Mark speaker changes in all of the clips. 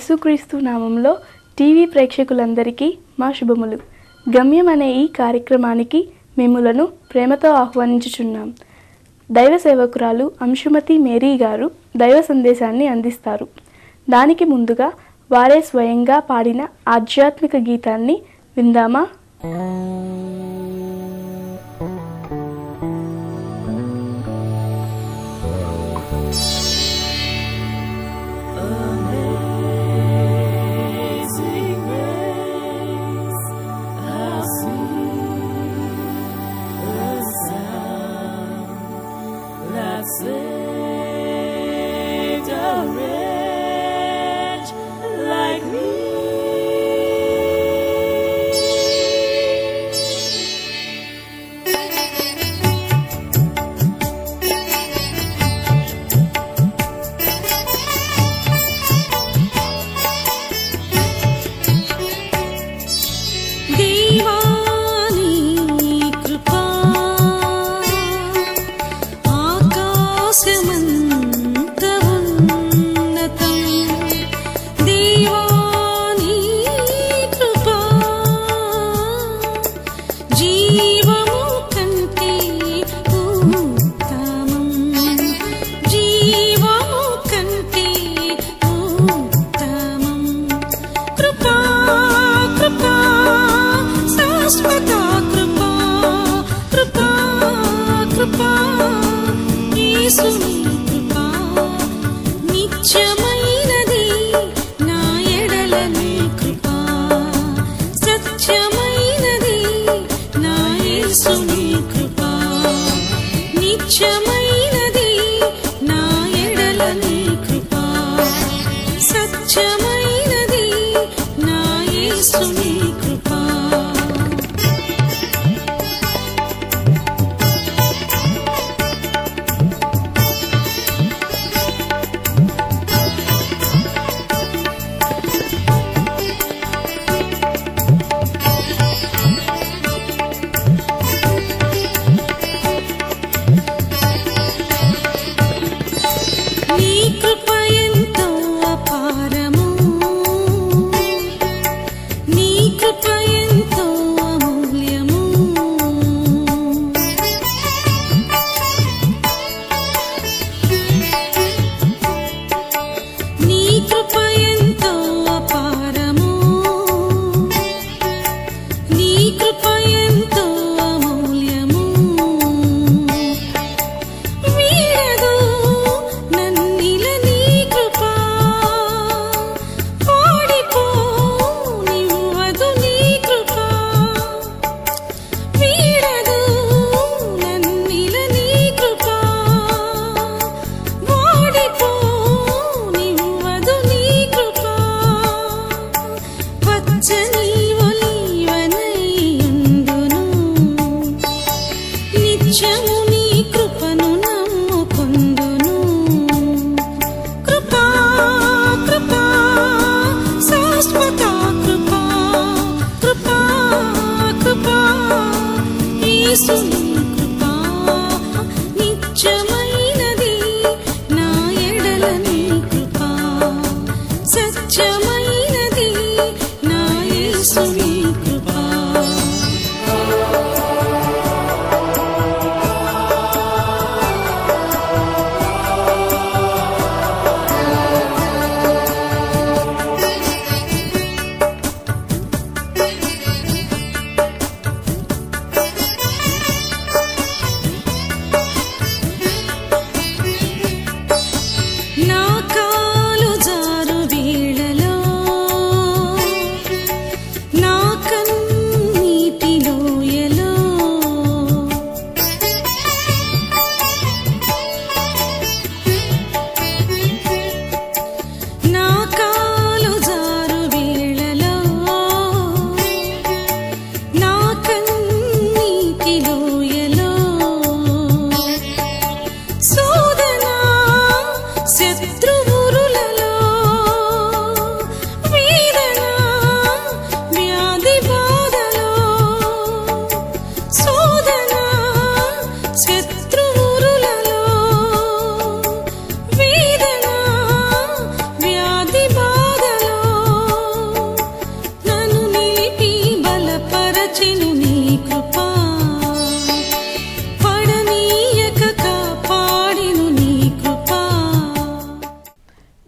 Speaker 1: యేసుక్రీస్తు నామంలో టీవీ ప్రేక్షకులందరికీ మా శుభములు గమ్యం అనే ఈ కార్యక్రమానికి మిమ్ములను ప్రేమతో ఆహ్వానించుచున్నాం దైవ సేవకురాలు అంశుమతి మేరీ గారు దైవ సందేశాన్ని అందిస్తారు దానికి ముందుగా వారే స్వయంగా పాడిన ఆధ్యాత్మిక గీతాన్ని విందామా
Speaker 2: Amazing grace, how sweet the sound that saved a wretch like me. దీవాని కృపా ఆకాశమంత ఉన్నతం దీవాని కృపా జీవము కంటే ఉత్తమం జీవము కంటే ఉత్తమం కృపా కృపా శాశ్వత కృపా కృపా కృపా యేసుని కృపా నిత్యమైనది నా ఎడలని కృపా సత్యమైనది నా యేసుని కృపా నిత్యమైనది నా ఎడలని కృపా సత్యమైనది నా యేసుని కృపా నీ కృప ఎంతో అపారము నీ కృప ఎంతో అమూల్యము నీ కృప ఎంతో అపారము నీ కృప ఎంతో అమూల్యము వీడదు నన్నిల నీ కృపా పాడిపో నివ్వదు నీ కృపా వీడదు నన్నిల నీ కృపా వాడిపో నివ్వదు నీ కృపా పచ్చని ఒలీవనైయుండును నిత్యము నీ కృపను నమ్ముకొందును కృపా కృపా శాశ్వత కృపా కృపా కృపా యేసుని కృపా నిత్యమైనది నా ఎడలని కృపా సత్యమైనది నా యేసుని కృపా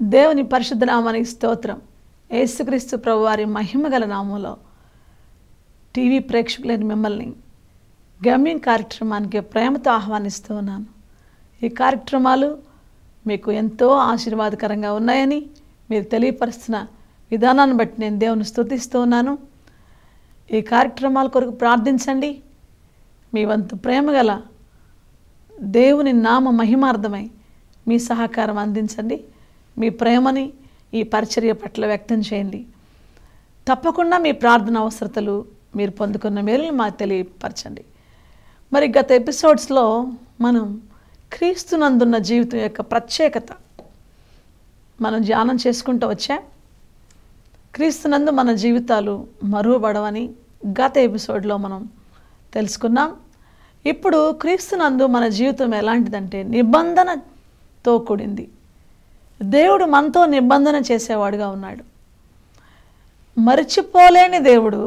Speaker 3: దేవుని పరిశుద్ధ నామానికి స్తోత్రం యేసుక్రీస్తు ప్రభు వారి మహిమగల నామంలో టీవీ ప్రేక్షకులైన మిమ్మల్ని గమ్యం కార్యక్రమానికి ప్రేమతో ఆహ్వానిస్తూ ఉన్నాను ఈ కార్యక్రమాలు మీకు ఎంతో ఆశీర్వాదకరంగా ఉన్నాయని మీరు తెలియపరుస్తున్న విధానాన్ని బట్టి నేను దేవుని స్తుతిస్తూ ఉన్నాను ఈ కార్యక్రమాల కొరకు ప్రార్థించండి మీ వంతు ప్రేమ గల దేవుని నామ మహిమార్థమై మీ సహకారం అందించండి మీ ప్రేమని ఈ పరిచర్య పట్ల వ్యక్తం చేయండి తప్పకుండా మీ ప్రార్థన అవసరతలు మీరు పొందుకున్న మేలుని మాకు తెలియపరచండి మరి గత ఎపిసోడ్స్లో మనం క్రీస్తునందున్న జీవితం యొక్క ప్రత్యేకత మనం ధ్యానం చేసుకుంటూ వచ్చా క్రీస్తునందు మన జీవితాలు మరుగుపడవని గత ఎపిసోడ్లో మనం తెలుసుకున్నాం ఇప్పుడు క్రీస్తునందు మన జీవితం ఎలాంటిదంటే నిబంధనతో కూడింది దేవుడు మనతో నిబంధన చేసేవాడుగా ఉన్నాడు మరిచిపోలేని దేవుడు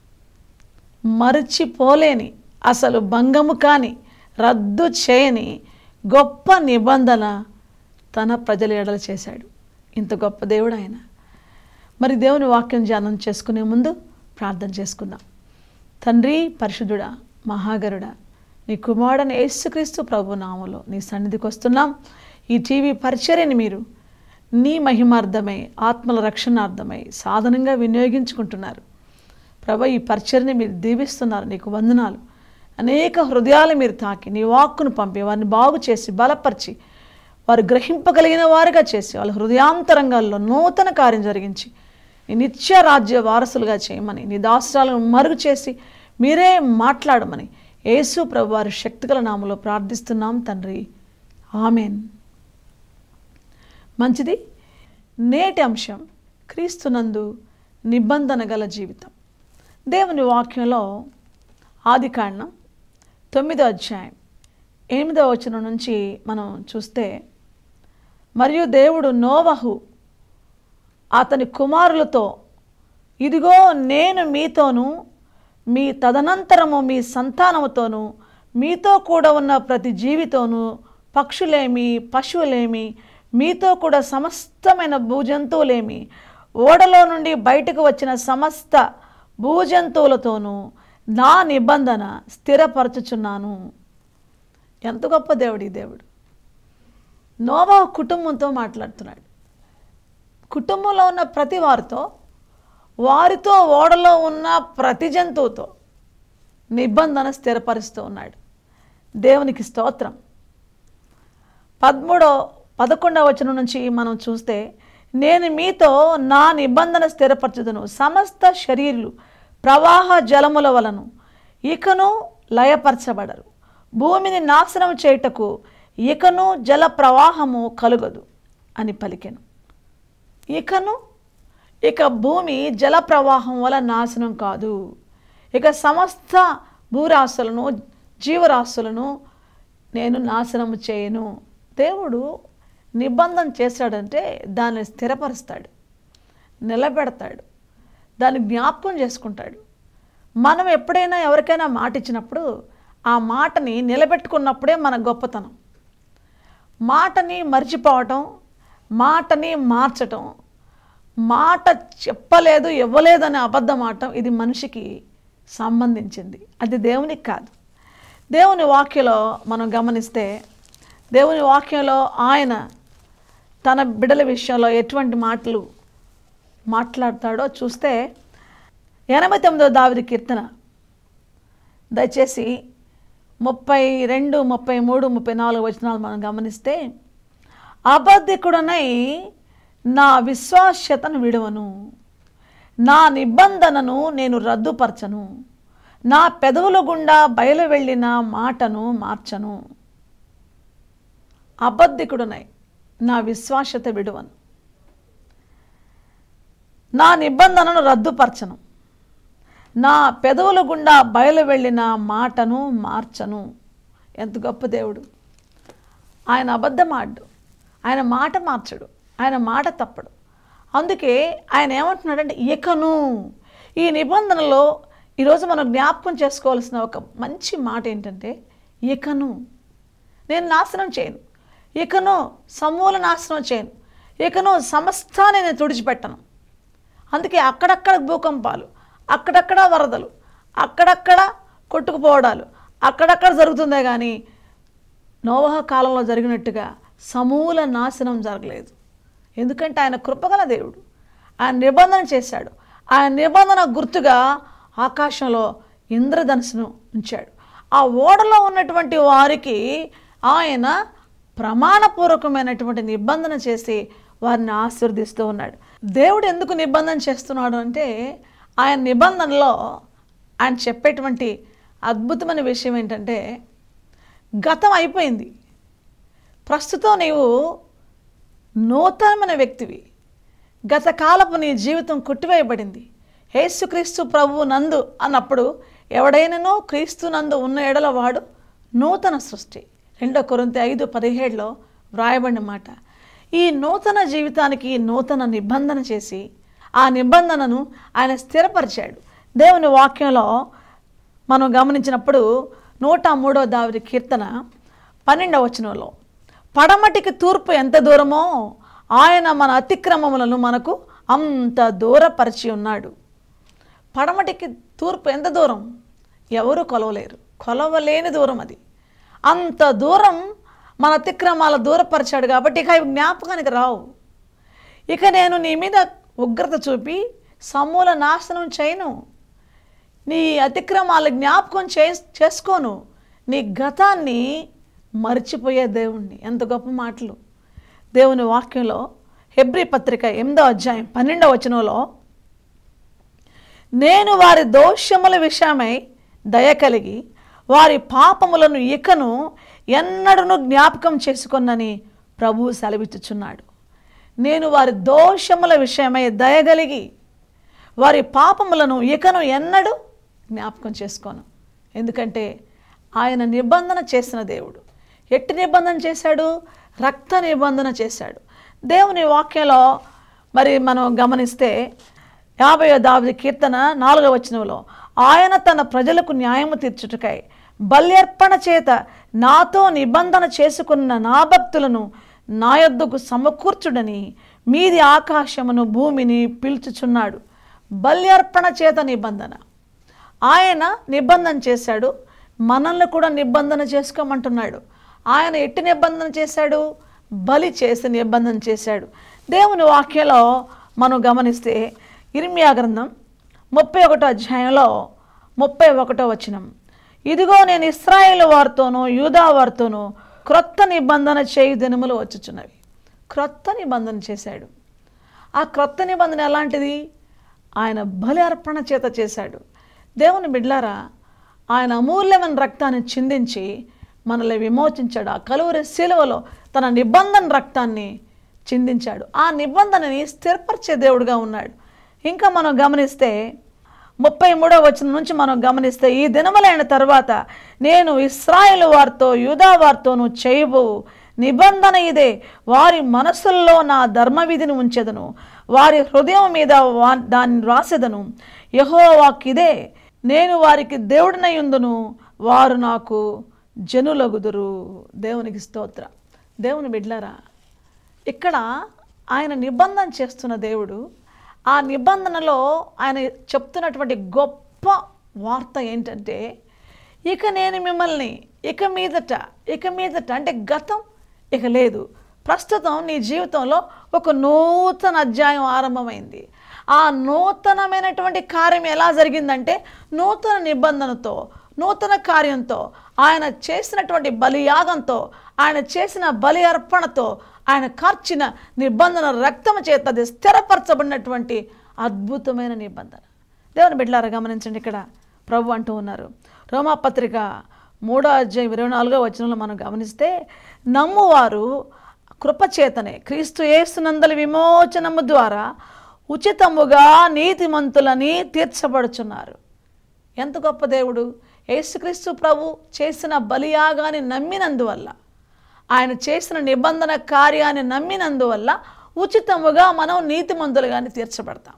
Speaker 3: మరిచిపోలేని అసలు భంగము కాని రద్దు చేయని గొప్ప నిబంధన తన ప్రజల ఎడల చేశాడు ఇంత గొప్ప దేవుడు ఆయన మరి దేవుని వాక్యం ధ్యానం చేసుకునే ముందు ప్రార్థన చేసుకుందాం తండ్రి పరిశుద్ధుడా మహాగరుడా నీ కుమారుడని యేసుక్రీస్తు ప్రభు నామములో నీ సన్నిధికి వస్తున్నాం ఈ టీవీ పరిచర్యని మీరు నీ మహిమార్థమై ఆత్మల రక్షణార్థమై సాధనంగా వినియోగించుకుంటున్నారు ప్రభ ఈ పరిచర్ని మీరు దీవిస్తున్నారు నీకు వందనాలు అనేక హృదయాలు మీరు తాకి నీ వాక్కును పంపి వారిని బాగు చేసి బలపరిచి వారు గ్రహింపగలిగిన వారుగా చేసి వాళ్ళ హృదయాంతరంగాల్లో నూతన కార్యం జరిగించి నీ నిత్య రాజ్య వారసులుగా చేయమని నీ దాసరాలను మరుగు చేసి మీరే మాట్లాడమని యేసు ప్రభు వారి శక్తిగల నామలో ప్రార్థిస్తున్నాం తండ్రి ఆమెన్ మంచిది నేటి అంశం క్రీస్తునందు నిబంధన గల జీవితం దేవుని వాక్యంలో ఆదికాండం తొమ్మిదో అధ్యాయం ఎనిమిదో వచనం నుంచి మనం చూస్తే మరియు దేవుడు నోవహు అతని కుమారులతో ఇదిగో నేను మీతోనూ మీ తదనంతరము మీ సంతానముతోనూ మీతో కూడా ఉన్న ప్రతి జీవితోనూ పక్షులేమి పశువులేమి మీతో కూడా సమస్తమైన భూజంతువులేమి ఓడలో నుండి బయటకు వచ్చిన సమస్త భూజంతువులతోనూ నా నిబంధన స్థిరపరచుచున్నాను ఎంత గొప్ప దేవుడు ఈ దేవుడు నోవా కుటుంబంతో మాట్లాడుతున్నాడు కుటుంబంలో ఉన్న ప్రతి వారితో వారితో ఓడలో ఉన్న ప్రతి జంతువుతో నిబంధన స్థిరపరుస్తూ ఉన్నాడు దేవునికి స్తోత్రం పదమూడో పదకొండవ వచనం నుంచి మనం చూస్తే నేను మీతో నా నిబంధన స్థిరపరచుదును సమస్త శరీరులు ప్రవాహ జలముల వలను ఇకను లయపరచబడరు భూమిని నాశనం చేయుటకు ఇకను జల ప్రవాహము కలుగదు అని పలికెను ఇకను ఇక భూమి జల ప్రవాహం వల్ల నాశనం కాదు ఇక సమస్త భూరాశులను జీవరాశులను నేను నాశనము చేయను దేవుడు నిబంధన చేశాడంటే దాన్ని స్థిరపరుస్తాడు నిలబెడతాడు దాన్ని జ్ఞాపకం చేసుకుంటాడు మనం ఎప్పుడైనా ఎవరికైనా మాట ఇచ్చినప్పుడు ఆ మాటని నిలబెట్టుకున్నప్పుడే మన గొప్పతనం మాటని మర్చిపోవటం మాటని మార్చటం మాట చెప్పలేదు ఇవ్వలేదని అబద్ధం ఆడటం ఇది మనిషికి సంబంధించింది అది దేవునికి కాదు దేవుని వాక్యలో మనం గమనిస్తే దేవుని వాక్యంలో ఆయన తన బిడ్డల విషయంలో ఎటువంటి మాటలు మాట్లాడతాడో చూస్తే ఎనభై తొమ్మిదో దావిది కీర్తన దయచేసి ముప్పై రెండు ముప్పై మూడు ముప్పై నాలుగు వచనాలు మనం గమనిస్తే అబద్ధికుడనై నా విశ్వాస్యతను విడవను నా నిబంధనను నేను రద్దుపరచను నా పెదవుల గుండా బయలు వెళ్ళిన మాటను మార్చను అబద్ధికుడునై నా విశ్వాసత విడువను నా నిబంధనను రద్దుపరచను నా పెదవుల గుండా బయలు వెళ్ళిన మాటను మార్చను ఎంత గొప్ప దేవుడు ఆయన అబద్ధమాడు ఆయన మాట మార్చడు ఆయన మాట తప్పడు అందుకే ఆయన ఏమంటున్నాడంటే ఇకను ఈ నిబంధనలో ఈరోజు మనం జ్ఞాపకం చేసుకోవాల్సిన ఒక మంచి మాట ఏంటంటే ఇకను నేను నాశనం చేయను ఇకను సమూల నాశనం చేయను ఇకను సమస్తాన్ని నేను తుడిచిపెట్టను అందుకే అక్కడక్కడ భూకంపాలు అక్కడక్కడ వరదలు అక్కడక్కడ కొట్టుకుపోవడాలు అక్కడక్కడ జరుగుతుందే కానీ నోవహ కాలంలో జరిగినట్టుగా సమూల నాశనం జరగలేదు ఎందుకంటే ఆయన కృపగల దేవుడు ఆయన నిబంధన చేశాడు ఆయన నిబంధన గుర్తుగా ఆకాశంలో ఇంద్రధనుసును ఉంచాడు ఆ ఓడలో ఉన్నటువంటి వారికి ఆయన ప్రమాణపూర్వకమైనటువంటి నిబంధన చేసి వారిని ఆశీర్వదిస్తూ ఉన్నాడు దేవుడు ఎందుకు నిబంధన చేస్తున్నాడు అంటే ఆయన నిబంధనలో ఆయన చెప్పేటువంటి అద్భుతమైన విషయం ఏంటంటే గతం అయిపోయింది ప్రస్తుతం నీవు నూతనమైన వ్యక్తివి గత కాలపు నీ జీవితం కొట్టివేయబడింది యేసుక్రీస్తు ప్రభువు నందు అన్నప్పుడు ఎవడైనానో క్రీస్తు నందు ఉన్న ఎడల వాడు నూతన సృష్టి రెండో కొరింత ఐదు పదిహేడులో వ్రాయబడిన మాట ఈ నూతన జీవితానికి నూతన నిబంధన చేసి ఆ నిబంధనను ఆయన స్థిరపరిచాడు దేవుని వాక్యంలో మనం గమనించినప్పుడు నూట మూడో దావిది కీర్తన పన్నెండవ వచనంలో పడమటికి తూర్పు ఎంత దూరమో ఆయన మన అతిక్రమములను మనకు అంత దూరపరిచి ఉన్నాడు పడమటికి తూర్పు ఎంత దూరం ఎవరు కొలవలేరు కొలవలేని దూరం అది అంత దూరం మన అతిక్రమాల దూరపరిచాడు కాబట్టి ఇక అవి జ్ఞాపకానికి రావు ఇక నేను నీ మీద ఉగ్రత చూపి సమూల నాశనం చేయను నీ అతిక్రమాలు జ్ఞాపకం చే చేసుకోను నీ గతాన్ని మర్చిపోయే దేవుణ్ణి ఎంత గొప్ప మాటలు దేవుని వాక్యంలో హెబ్రి పత్రిక ఎనిమిదో అధ్యాయం పన్నెండవ వచనంలో నేను వారి దోషముల విషయమై దయ కలిగి వారి పాపములను ఇకను ఎన్నడను జ్ఞాపకం చేసుకొన్నని ప్రభువు సెలవిచ్చుచున్నాడు నేను వారి దోషముల విషయమై దయగలిగి వారి పాపములను ఇకను ఎన్నడూ జ్ఞాపకం చేసుకోను ఎందుకంటే ఆయన నిబంధన చేసిన దేవుడు ఎట్టి నిబంధన చేశాడు రక్త నిబంధన చేశాడు దేవుని వాక్యంలో మరి మనం గమనిస్తే యాభైవ దావిది కీర్తన నాలుగవ వచనంలో ఆయన తన ప్రజలకు న్యాయము తీర్చుటకై బల్యర్పణ చేత నాతో నిబంధన చేసుకున్న నా భక్తులను నా యొద్దకు సమకూర్చుడని మీది ఆకాశమును భూమిని పిలుచుచున్నాడు బల్యర్పణ చేత నిబంధన ఆయన నిబంధన చేశాడు మనల్ని కూడా నిబంధన చేసుకోమంటున్నాడు ఆయన ఎట్టి నిబంధన చేశాడు బలి చేసి నిబంధన చేశాడు దేవుని వాక్యంలో మనం గమనిస్తే ఇర్మియా గ్రంథం ముప్పై ఒకటో అధ్యాయంలో ముప్పై ఒకటో వచనం ఇదిగో నేను ఇస్రాయేల్ వారితోనూ యూదా వారితోనూ క్రొత్త నిబంధన చేయు దినములు వచ్చుచున్నవి క్రొత్త నిబంధన చేశాడు ఆ క్రొత్త నిబంధన ఎలాంటిది ఆయన బలి అర్పణ చేత చేశాడు దేవుని బిడ్లారా ఆయన అమూల్యమైన రక్తాన్ని చిందించి మనల్ని విమోచించాడు ఆ కలువరి శిలువలో తన నిబంధన రక్తాన్ని చిందించాడు ఆ నిబంధనని స్థిరపరిచే దేవుడుగా ఉన్నాడు ఇంకా మనం గమనిస్తే ముప్పై మూడవ వచనం నుంచి మనం గమనిస్తే ఈ దినములైన తర్వాత నేను ఇస్రాయేల్ వారితో యూదా వారితోనూ చేయబో నిబంధన ఇదే వారి మనసుల్లో నా ధర్మవిధిని ఉంచెదను వారి హృదయం మీద వా- దాన్ని రాసెదను యహోవాకిదే నేను వారికి దేవుడినయుందును వారు నాకు జనులగుదురు దేవునికి స్తోత్ర దేవుని బిడ్లారా ఇక్కడ ఆయన నిబంధన చేస్తున్న దేవుడు ఆ నిబంధనలో ఆయన చెప్తున్నటువంటి గొప్ప వార్త ఏంటంటే ఇక నేను మిమ్మల్ని ఇక మీదట ఇక మీదట అంటే గతం ఇక లేదు ప్రస్తుతం నీ జీవితంలో ఒక నూతన అధ్యాయం ఆరంభమైంది ఆ నూతనమైనటువంటి కార్యం ఎలా జరిగిందంటే నూతన నిబంధనతో నూతన కార్యంతో ఆయన చేసినటువంటి బలియాగంతో ఆయన చేసిన బలి అర్పణతో ఆయన కార్చిన నిబంధన రక్తము చేత అది స్థిరపరచబడినటువంటి అద్భుతమైన నిబంధన దేవుని బిడ్డలారా గమనించండి ఇక్కడ ప్రభు అంటూ ఉన్నారు రోమాపత్రిక మూడో అధ్యాయం ఇరవై నాలుగో వచనంలో మనం గమనిస్తే నమ్మువారు కృపచేతనే క్రీస్తు యేసునందలి విమోచనము ద్వారా ఉచితముగా నీతిమంతులని తీర్చబడుచున్నారు ఎంత గొప్ప దేవుడు యేసుక్రీస్తు ప్రభు చేసిన బలియాగాన్ని నమ్మినందువల్ల ఆయన చేసిన నిబంధన కార్యాన్ని నమ్మినందువల్ల ఉచితముగా మనం నీతిమంతులుగాని తీర్చబడతాం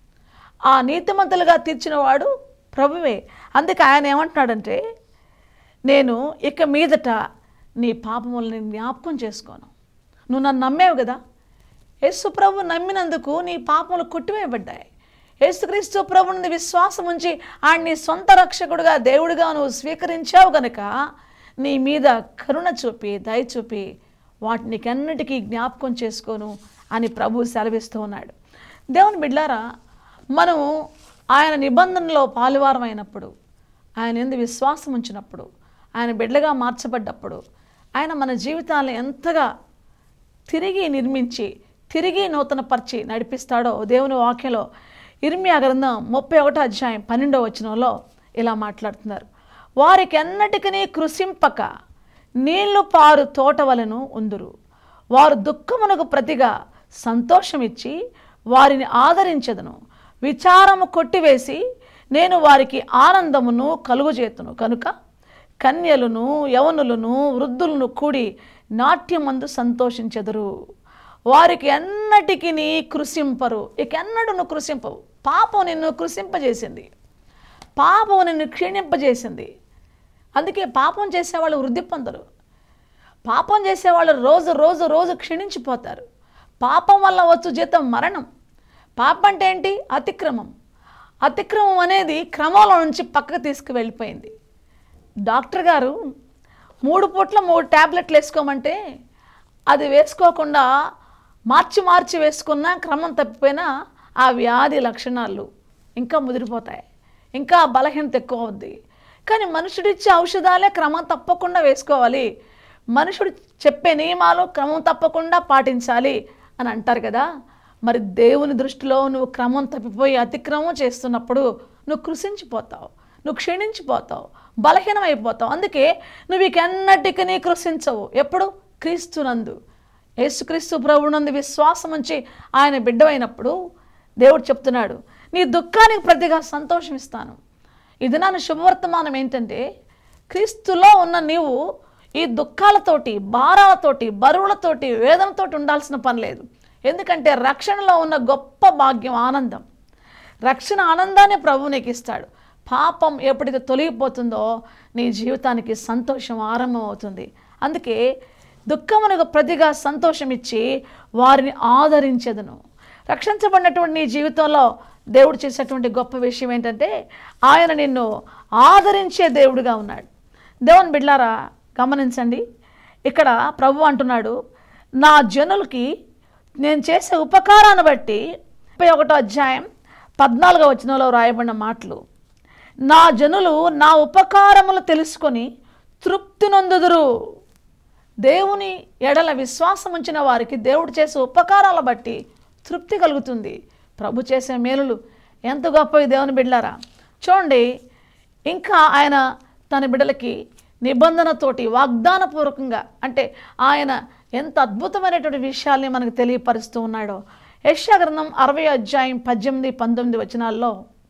Speaker 3: ఆ నీతిమంతులుగా తీర్చినవాడు ప్రభువే అందుకే ఆయన ఏమంటున్నాడంటే నేను ఇక మీదట నీ పాపములని జ్ఞాపకం చేసుకోను నువ్వు నన్ను నమ్మేవు కదా యేసు ప్రభు నమ్మినందుకు నీ పాపములు కొట్టివేయబడ్డాయి యేసుక్రీస్తు ప్రభుని విశ్వాసం ఉంచి ఆయన నీ సొంత రక్షకుడుగా దేవుడిగా నువ్వు స్వీకరించావు గనుక నీ మీద కరుణ చూపి దయ చూపి వాటినికన్నిటికీ జ్ఞాపకం చేసుకోను అని ప్రభు సెలవిస్తూ ఉన్నాడు దేవుని బిడ్లారా మనం ఆయన నిబంధనలో పాలువారమైనప్పుడు ఆయన ఎందు విశ్వాసం ఉంచినప్పుడు ఆయన బిడ్డగా మార్చబడ్డప్పుడు ఆయన మన జీవితాలను ఎంతగా తిరిగి నిర్మించి తిరిగి నూతనపరిచి నడిపిస్తాడో దేవుని వాక్యంలో ఇర్మియా గ్రంథం ముప్పై ఒకటో అధ్యాయం పన్నెండో వచనంలో ఇలా మాట్లాడుతున్నారు వారికి ఎన్నటికీ కృషింపక నీళ్లు పారు తోట వలెను ఉందురు వారు దుఃఖమునకు ప్రతిగా సంతోషమిచ్చి వారిని ఆదరించదును విచారము కొట్టివేసి నేను వారికి ఆనందమును కలుగుచేతును కనుక కన్యలను యవనులను వృద్ధులను కూడి నాట్యమందు సంతోషించెదరు వారికి ఎన్నటికి కృషింపరు ఇక ఎన్నడూ కృషింపవు పాపం నిన్ను కృషింపజేసింది పాపం నిన్ను క్షీణింపజేసింది అందుకే పాపం చేసేవాళ్ళు వృద్ధి పొందరు పాపం చేసేవాళ్ళు రోజు రోజు రోజు క్షీణించిపోతారు పాపం వల్ల వచ్చు జీతం మరణం పాపం అంటే ఏంటి అతిక్రమం అతిక్రమం అనేది క్రమంలో నుంచి పక్కకు తీసుకువెళ్ళిపోయింది డాక్టర్ గారు మూడు పూట్ల మూడు ట్యాబ్లెట్లు వేసుకోమంటే అది వేసుకోకుండా మార్చి మార్చి వేసుకున్నా క్రమం తప్పిపోయినా ఆ వ్యాధి లక్షణాలు ఇంకా ముదిరిపోతాయి ఇంకా బలహీనత ఎక్కువ అవుద్ది కానీ మనుషుడిచ్చే ఔషధాలే క్రమం తప్పకుండా వేసుకోవాలి మనుషుడు చెప్పే నియమాలు క్రమం తప్పకుండా పాటించాలి అని అంటారు కదా మరి దేవుని దృష్టిలో నువ్వు క్రమం తప్పిపోయి అతిక్రమం చేస్తున్నప్పుడు నువ్వు కృషించిపోతావు నువ్వు క్షీణించిపోతావు బలహీనమైపోతావు అందుకే నువ్వు ఇకెన్నటికీ కృషించవు ఎప్పుడు క్రీస్తునందు యేసుక్రీస్తు ప్రభునందు విశ్వాసం ఉంచి ఆయన బిడ్డమైనప్పుడు దేవుడు చెప్తున్నాడు నీ దుఃఖానికి ప్రతిగా సంతోషం ఇస్తాను ఇది నన్ను శుభవర్తమానం ఏంటంటే క్రీస్తులో ఉన్న నీవు ఈ దుఃఖాలతోటి భారాలతోటి బరువులతోటి వేదనతోటి ఉండాల్సిన పని లేదు ఎందుకంటే రక్షణలో ఉన్న గొప్ప భాగ్యం ఆనందం రక్షణ ఆనందాన్ని ప్రభు నీకు ఇస్తాడు పాపం ఎప్పుడైతే తొలగిపోతుందో నీ జీవితానికి సంతోషం ఆరంభం అవుతుంది అందుకే దుఃఖమునకు ప్రతిగా సంతోషం ఇచ్చి వారిని ఆదరించెదను రక్షించబడినటువంటి నీ జీవితంలో దేవుడు చేసేటువంటి గొప్ప విషయం ఏంటంటే ఆయన నిన్ను ఆదరించే దేవుడిగా ఉన్నాడు దేవుని బిడ్లారా గమనించండి ఇక్కడ ప్రభు అంటున్నాడు నా జనులకి నేను చేసే ఉపకారాన్ని బట్టి ముప్పై ఒకటో అధ్యాయం పద్నాలుగో వచనంలో రాయబడిన మాటలు నా జనులు నా ఉపకారములు తెలుసుకొని తృప్తి నొందుదురు దేవుని ఎడల విశ్వాసం ఉంచిన వారికి దేవుడు చేసే ఉపకారాల బట్టి తృప్తి కలుగుతుంది ప్రభు చేసే మేలులు ఎంత గొప్పవి దేవుని బిడ్డారా చూడండి ఇంకా ఆయన తన బిడ్డలకి నిబంధనతోటి వాగ్దానపూర్వకంగా అంటే ఆయన ఎంత అద్భుతమైనటువంటి విషయాల్ని మనకు తెలియపరుస్తూ ఉన్నాడో యెషయా గ్రంథం అరవై అధ్యాయం పద్దెనిమిది పంతొమ్మిది వచనాల్లో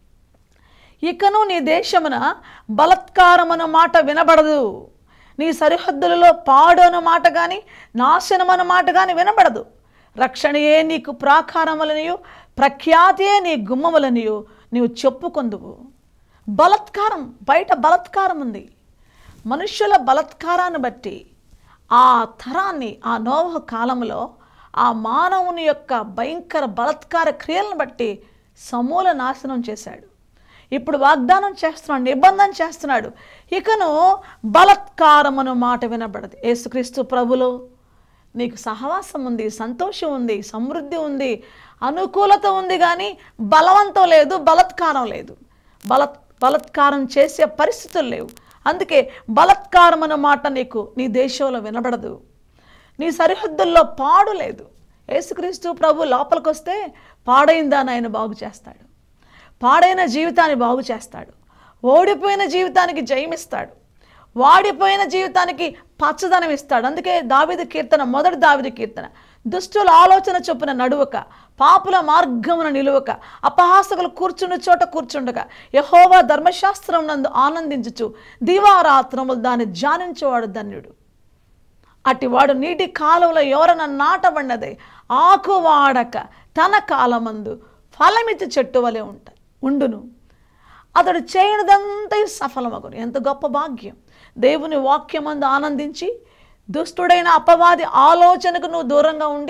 Speaker 3: ఇకను నీ దేశమున బలత్కారమన మాట వినబడదు నీ సరిహద్దులలో పాడు అన్న మాట కానీ నాశనమన్న మాట కానీ వినబడదు రక్షణయే నీకు ప్రాకారములనియు ప్రఖ్యాతియే నీ గుమ్మములనియు నీవు చెప్పుకొందువు బలత్కారం బయట బలత్కారం ఉంది మనుష్యుల బలత్కారాన్ని బట్టి ఆ తరాన్ని ఆ నోవహ కాలంలో ఆ మానవుని యొక్క భయంకర బలత్కార క్రియలను బట్టి సమూల నాశనం చేశాడు ఇప్పుడు వాగ్దానం చేస్తున్నాడు నిబంధన చేస్తున్నాడు ఇకను బలత్కారమును మాట వినబడదు యేసుక్రీస్తు ప్రభులో నీకు సహవాసం ఉంది సంతోషం ఉంది సమృద్ధి ఉంది అనుకూలత ఉంది కానీ బలవంతం లేదు బలత్కారం లేదు బలత్ బలత్కారం చేసే పరిస్థితులు లేవు అందుకే బలత్కారం అన్న మాట నీకు నీ దేశంలో వినబడదు నీ సరిహద్దుల్లో పాడు లేదు యేసుక్రీస్తు ప్రభు లోపలికి వస్తే పాడైన దాన్ని ఆయన బాగు చేస్తాడు పాడైన జీవితాన్ని బాగు చేస్తాడు ఓడిపోయిన జీవితానికి జయమిస్తాడు వాడిపోయిన జీవితానికి పచ్చదనం ఇస్తాడు అందుకే దావిది కీర్తన మొదటి దావిది కీర్తన దుష్టుల ఆలోచన చొప్పున నడువక పాపుల మార్గమున నిలువక అపహాసకులు కూర్చుండు చోట కూర్చుండగా యహోవా ధర్మశాస్త్రం నందు ఆనందించుచు దివారాత్రములు దాన్ని ధ్యానించేవాడు ధన్యుడు అటివాడు నీటి కాలువలో ఎవరన నాటబడినదే ఆకు వాడక తన కాలమందు ఫలమితి చెట్టు వలె ఉంటాయి ఉండును అతడు చేయనిదంతా సఫలమగును ఎంత గొప్ప భాగ్యం దేవుని వాక్యమందు ఆనందించి దుష్టుడైన అపవాది ఆలోచనకు నువ్వు దూరంగా ఉండి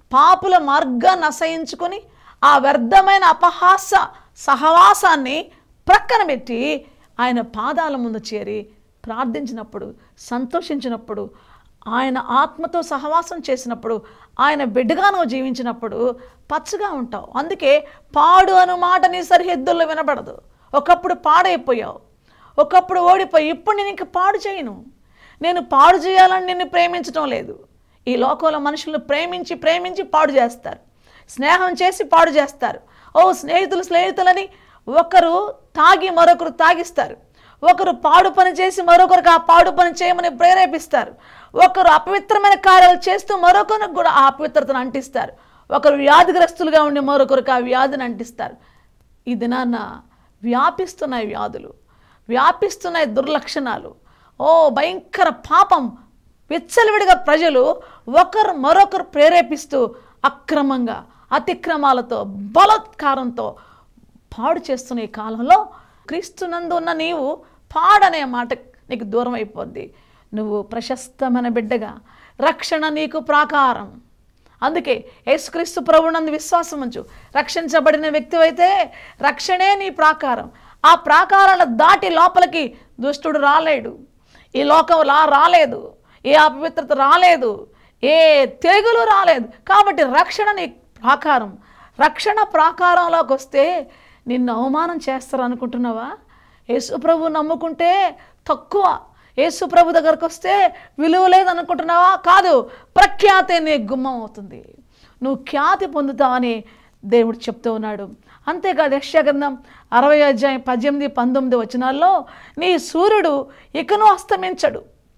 Speaker 3: పాపుల మార్గాన్ని అసహించుకొని ఆ వ్యర్థమైన అపహాస సహవాసాన్ని ప్రక్కన పెట్టి ఆయన పాదాల ముందు చేరి ప్రార్థించినప్పుడు సంతోషించినప్పుడు ఆయన ఆత్మతో సహవాసం చేసినప్పుడు ఆయన బిడ్డగా నువ్వు జీవించినప్పుడు పచ్చగా ఉంటావు అందుకే పాడు అను మాట నీ సరిహద్దుల్లో వినబడదు ఒకప్పుడు పాడైపోయావు ఒకప్పుడు ఓడిపోయి ఇప్పుడు నేను ఇంక పాడు చేయను నేను పాడు చేయాలని నిన్ను ప్రేమించడం లేదు ఈ లోకంలో మనుషులను ప్రేమించి ప్రేమించి పాడు చేస్తారు స్నేహం చేసి పాడు చేస్తారు ఓ స్నేహితులు స్నేహితులని ఒకరు తాగి మరొకరు తాగిస్తారు ఒకరు పాడు పని చేసి మరొకరికి ఆ పాడు పని చేయమని ప్రేరేపిస్తారు ఒకరు అపవిత్రమైన కార్యాలు చేస్తూ మరొకరికి కూడా ఆ అపవిత్రతను అంటిస్తారు ఒకరు వ్యాధిగ్రస్తులుగా ఉండి మరొకరికి ఆ వ్యాధిని అంటిస్తారు ఈ దినాన్న వ్యాపిస్తున్నాయి వ్యాధులు వ్యాపిస్తున్నాయి దుర్లక్షణాలు ఓ భయంకర పాపం విచ్చలవిడిగా ప్రజలు ఒకరు మరొకరు ప్రేరేపిస్తూ అక్రమంగా అతిక్రమాలతో బలత్కారంతో పాడు చేస్తున్న ఈ కాలంలో క్రీస్తునందు ఉన్న నీవు పాడనే మాట నీకు దూరం అయిపోద్ది నువ్వు ప్రశస్తమైన బిడ్డగా రక్షణ నీకు ప్రాకారం అందుకే యేసుక్రీస్తు ప్రభునందు విశ్వాసం ఉంచు రక్షించబడిన వ్యక్తి అయితే రక్షణే నీ ప్రాకారం ఆ ప్రాకారాల దాటి లోపలికి దుష్టుడు రాలేడు ఈ లోకం లా రాలేదు ఏ అపవిత్రత రాలేదు ఏ తెగులు రాలేదు కాబట్టి రక్షణ నీ ప్రాకారం రక్షణ ప్రాకారంలోకి వస్తే నిన్ను అవమానం చేస్తారు అనుకుంటున్నావా యేసు ప్రభు నమ్ముకుంటే తక్కువ యేసు ప్రభు దగ్గరకు వస్తే విలువ లేదు అనుకుంటున్నావా కాదు ప్రఖ్యాతి నీ గుమ్మం అవుతుంది నువ్వు ఖ్యాతి పొందుతావని దేవుడు చెప్తూ ఉన్నాడు అంతేకాదు యక్షగ్రంథం అరవై అధ్యాయం పద్దెనిమిది పంతొమ్మిది వచనాల్లో నీ సూర్యుడు ఇకను అస్తమించడు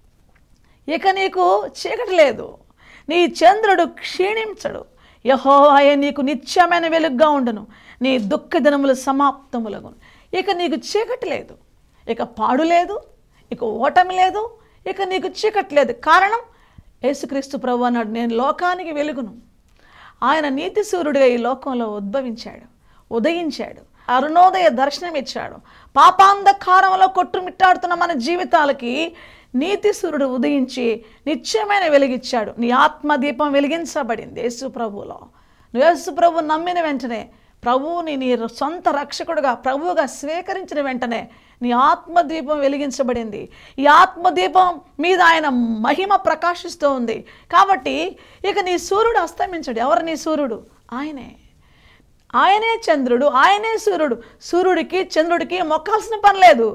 Speaker 3: ఇక నీకు చీకటి లేదు నీ చంద్రుడు క్షీణించడు యహోవాయ నీకు నిత్యమైన వెలుగుగా ఉండును నీ దుఃఖ దినములు సమాప్తములగును ఇక నీకు చీకటి లేదు ఇక పాడు లేదు ఇక ఓటమి లేదు ఇక నీకు చీకటి లేదు కారణం యేసుక్రీస్తు ప్రభు అన్నాడు నేను లోకానికి వెలుగును ఆయన నీతి సూర్యుడిగా ఈ లోకంలో ఉద్భవించాడు ఉదయించాడు అరుణోదయ దర్శనం ఇచ్చాడు పాపాంధకారంలో కొట్టుమిట్టాడుతున్న మన జీవితాలకి నీతి సూర్యుడు ఉదయించి నిత్యమైన వెలిగిచ్చాడు నీ ఆత్మ దీపం వెలిగించబడింది యేసు ప్రభువులో నువ్వు యేసు ప్రభు నమ్మిన వెంటనే ప్రభువుని నీ సొంత రక్షకుడుగా ప్రభువుగా స్వీకరించిన వెంటనే నీ ఆత్మదీపం వెలిగించబడింది ఈ ఆత్మదీపం మీద ఆయన మహిమ ప్రకాశిస్తూ ఉంది కాబట్టి ఇక నీ సూర్యుడు అస్తమించడు ఎవరు నీ సూర్యుడు ఆయనే ఆయనే చంద్రుడు ఆయనే సూర్యుడు సూర్యుడికి చంద్రుడికి మొక్కాల్సిన పని లేదు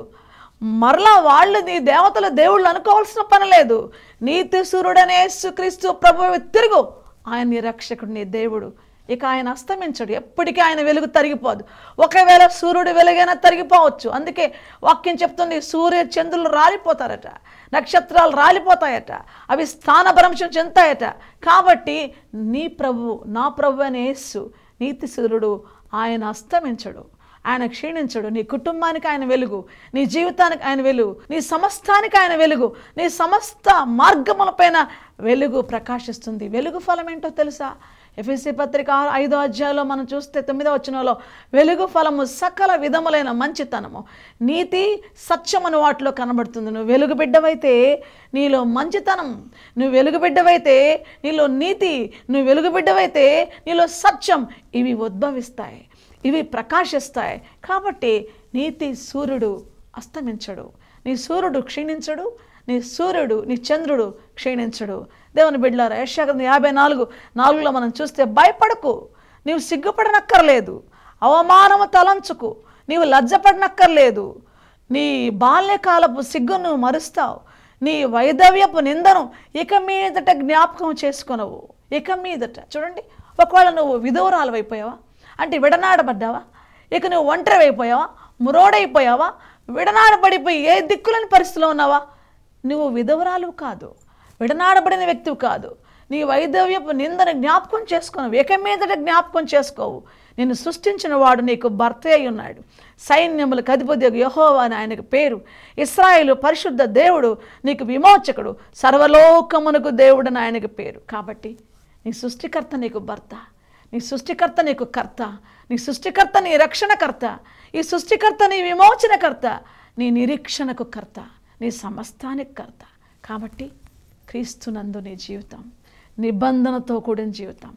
Speaker 3: మరలా వాళ్ళు నీ దేవతల దేవుళ్ళు అనుకోవాల్సిన పని లేదు నీతి సూర్యుడనే యేసుక్రీస్తు ప్రభువు తిరుగు ఆయన నీ రక్షకుడు నీ దేవుడు ఇక ఆయన అస్తమించడు ఎప్పటికీ ఆయన వెలుగు తరిగిపోదు ఒకవేళ సూర్యుడు వెలుగైనా తరిగిపోవచ్చు అందుకే వాక్యం చెప్తుంది సూర్య చంద్రులు రాలిపోతారట నక్షత్రాలు రాలిపోతాయట అవి స్థానభ్రంశం చెందుతాయట కాబట్టి నీ ప్రభు నా ప్రభు అనే యేసు నీతి సూర్యుడు ఆయన అస్తమించడు ఆయన క్షీణించడు నీ కుటుంబానికి ఆయన వెలుగు నీ జీవితానికి ఆయన వెలుగు నీ సమస్తానికి ఆయన వెలుగు నీ సమస్త మార్గములపైన వెలుగు ప్రకాశిస్తుంది వెలుగు ఫలం ఏంటో తెలుసా ఎఫ్ఎస్సి పత్రిక ఆరు- ఐదో అధ్యాయంలో మనం చూస్తే తొమ్మిదో వచనంలో వెలుగు ఫలము సకల విధములైన మంచితనము నీతి సత్యమను వాటిలో కనబడుతుంది నువ్వు వెలుగు బిడ్డవైతే నీలో మంచితనం నువ్వు వెలుగు బిడ్డవైతే నీలో నీతి నువ్వు వెలుగు బిడ్డవైతే నీలో సత్యం ఇవి ఉద్భవిస్తాయి ఇవి ప్రకాశిస్తాయి కాబట్టి నీతి సూర్యుడు అస్తమించడు నీ సూర్యుడు క్షీణించడు నీ సూర్యుడు నీ చంద్రుడు క్షీణించడు దేవుని బిడ్డలారా యశాగ్రంథం యాభై నాలుగు నాలుగులో మనం చూస్తే భయపడకు నీవు సిగ్గుపడనక్కర్లేదు అవమానము తలంచుకు నీవు లజ్జపడనక్కర్లేదు నీ బాల్యకాలపు సిగ్గును నువ్వు మరుస్తావు నీ వైదవ్యపు నిందను ఇక మీదట జ్ఞాపకం చేసుకొనవు ఇక మీదట చూడండి ఒకవేళ నువ్వు విధవరాలు అయిపోయావా అంటే విడనాడబడ్డావా ఇక నువ్వు ఒంటరి అయిపోయావా మురోడైపోయావా విడనాడబడిపోయి ఏ దిక్కులేని పరిస్థితిలో ఉన్నావా నువ్వు విధవరాలు కాదు విడనాడబడిన వ్యక్తివి కాదు నీ వైదవ్యపు నిందను జ్ఞాపకం చేసుకున్నావు ఇక మీదట జ్ఞాపకం చేసుకోవు నిన్ను సృష్టించిన వాడు నీకు భర్త అయి ఉన్నాడు సైన్యములకు అధిపతి యహోవా అని ఆయనకు పేరు ఇస్రాయేలు పరిశుద్ధ దేవుడు నీకు విమోచకుడు సర్వలోకమునకు దేవుడు అని ఆయనకు పేరు కాబట్టి నీ సృష్టికర్త నీకు భర్త నీ సృష్టికర్త నీకు కర్త నీ సృష్టికర్త నీ రక్షణకర్త ఈ సృష్టికర్త నీ విమోచనకర్త నీ నిరీక్షణకు కర్త నీ సమస్తానికి కర్త కాబట్టి క్రీస్తునందు నీ జీవితం నిబంధనతో కూడిన జీవితం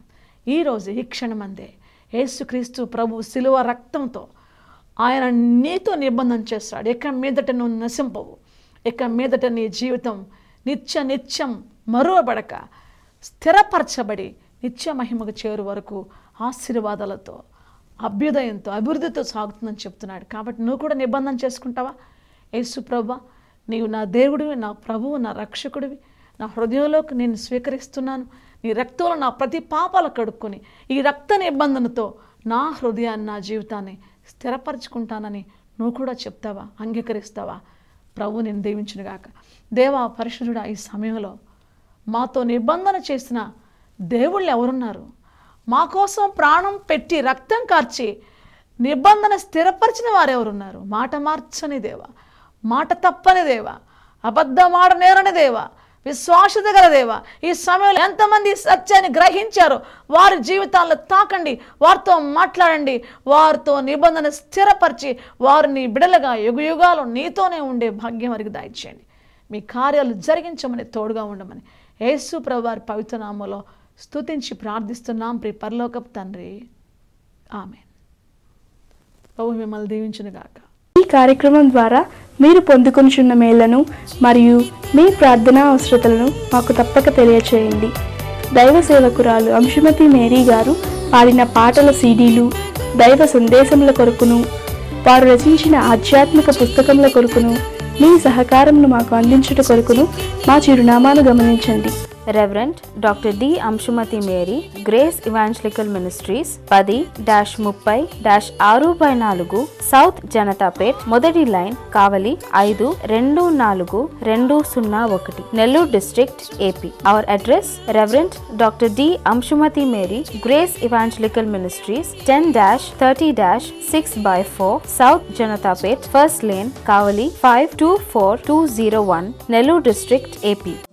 Speaker 3: ఈరోజు ఈ క్షణమందే యేసుక్రీస్తు ప్రభు శిలువ రక్తంతో ఆయన నీతో నిబంధన చేస్తాడు ఇక మీదట నువ్వు నశింపవు ఇక మీదట నీ జీవితం నిత్య నిత్యం మరువబడక స్థిరపరచబడి నిత్య మహిమకు చేరు వరకు ఆశీర్వాదాలతో అభ్యుదయంతో అభివృద్ధితో సాగుతుందని చెప్తున్నాడు కాబట్టి నువ్వు కూడా నిబంధన చేసుకుంటావా యేసు ప్రభా నీవు నా దేవుడివి నా ప్రభువు నా రక్షకుడివి నా హృదయంలోకి నేను స్వీకరిస్తున్నాను నీ రక్తంలో నా ప్రతి పాపాలు కడుక్కొని ఈ రక్త నిబంధనతో నా హృదయాన్ని నా జీవితాన్ని స్థిరపరచుకుంటానని నువ్వు కూడా చెప్తావా అంగీకరిస్తావా ప్రభు నేను దీవించునుగాక దేవా పరిశుద్ధుడా ఈ సమయంలో మాతో నిబంధన చేసిన దేవుళ్ళు ఎవరున్నారు మా కోసం ప్రాణం పెట్టి రక్తం కార్చి నిబంధన స్థిరపరిచిన వారు ఎవరున్నారు మాట మార్చని దేవా మాట తప్పని దేవా అబద్ధమాడ నేరని దేవా విశ్వాసత గల దేవా ఈ సమయంలో ఎంతమంది ఈ సత్యాన్ని గ్రహించారో వారి జీవితాల్లో తాకండి వారితో మాట్లాడండి వారితో నిబంధన స్థిరపరిచి వారిని బిడలుగా యుగయుగాలు నీతోనే ఉండే భాగ్యం వారికి దయచేయండి మీ కార్యాలు జరిగించమని తోడుగా ఉండమని యేసు ప్రభు వారి పవిత్ర నామంలో స్తుతించి ప్రార్థిస్తున్నాం ప్రి పరలోకపు తండ్రి ఆమె ప్రభు మిమ్మల్ని దీవించునుగాక
Speaker 1: ఈ కార్యక్రమం ద్వారా మీరు పొందుకొనిచున్న మేళ్లను మరియు మీ ప్రార్థనా అవసరతలను మాకు తప్పక తెలియచేయండి దైవ సేవకురాలు అంశుమతి మేరీ గారు పాడిన పాటల సీడీలు దైవ సందేశముల కొరకును వారు రచించిన ఆధ్యాత్మిక పుస్తకముల కొరకును మీ సహకారంను మాకు అందించుట కొరకును మా చిరునామాను గమనించండి
Speaker 4: Reverend Doctor D Anshumathi Mary Grace Evangelical Ministries పది డాష్ ముప్పై డాష్ ఆరు బై నాలుగు సౌత్ జనతాపేట్ మొదటి లైన్ కావలి ఐదు రెండు నాలుగు రెండు సున్నా ఒకటి Nellore district AP our address Reverend Doctor D Anshumathi Mary Grace Evangelical Ministries ten dash thirty dash six by four south Janathapet first lane Kavali five two four two zero one Nellore district AP